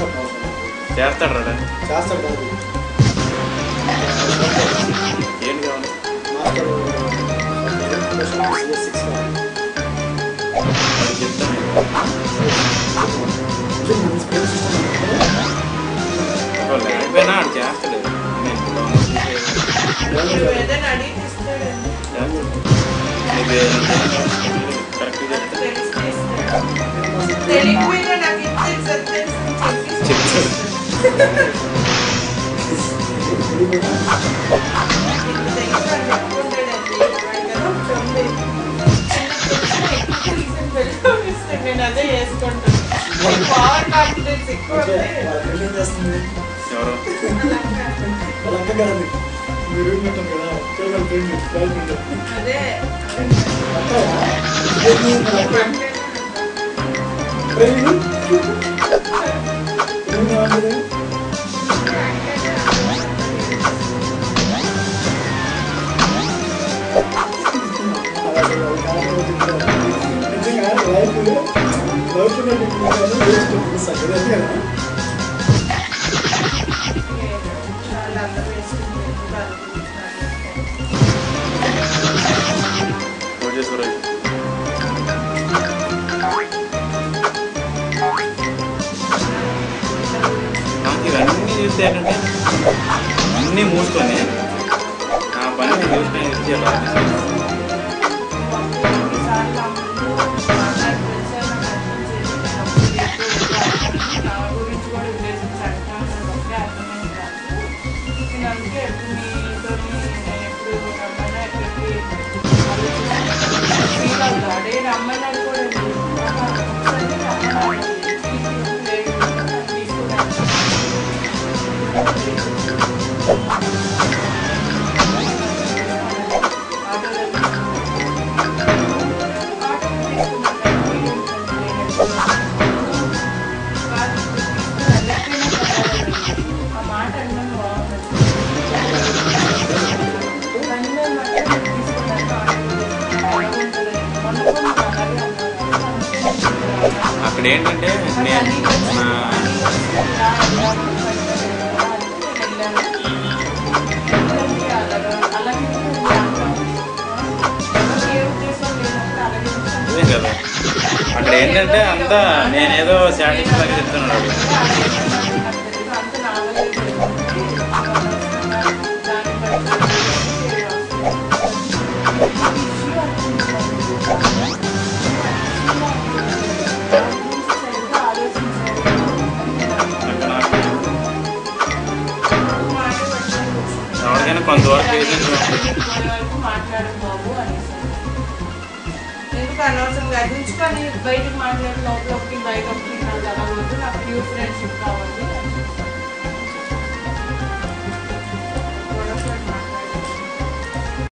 Shop అవసరం చేస్తాడు రా చేస్తాడు కాదు ఏంటి కావాలి మాస్టర్ సిక్స్ అది చెప్తాను ఒకవేళ లేకపోయినా ఆడు చేస్తాడు నేను డౌన్లోడ్ చేసే- నువ్వు ఏదైనా అడిగి ఇస్తాడండి కరెక్ట్ చెప్తా తెలిస్తే ఇస్తాడు తెలియకపోయినా నాకు ఇంత తెలుసు తెలుసు అని చెప్పి చెప్తాడు నేను అదే వేసుకుంటాను పవర్ కాన్ఫిడెన్స్ ఎక్కువ ఉంది. ఏం చేస్తుంది ఎవరు వాళ్ళ అక్క కాదు మీరు రూమ్ పెట్టాం కదా చూడాలి ఫ్రెండ్ గర్ల్ ఫ్రెండ్ అదే వాళ్ళందరూ వేసుకుంటారు రోజే సురేష్ నాకు ఇవన్నీ చూస్తే ఏంటంటే అన్నీ మూసుకొని నా పని నేను చూసుకొని ఇచ్చేయాలి ఆ మాట అన్నం బాగుంది కన్ను మాత్రం తీసుకున్నాక అక్కడ ఏంటంటే నేను నా అదే కదా అక్కడ ఏంటంటే అంతా నేనేదో సాటిస్ఫాక్షన్ చెప్తున్నాడు అక్కడ నాకు ఎవరికైనా కొంతవరకు పేషెన్స్ ఉంటుంది మాట్లాడు బాబు అనేసి ఎందుకు అనవసరంగా అది ఉంచుకొని బయటకు మాట్లాడి లోపల ఒకటి బయట ఒకటి నాకు అలా వద్దు నాకు ప్యూర్ ఫ్రెండ్షిప్ కావాలి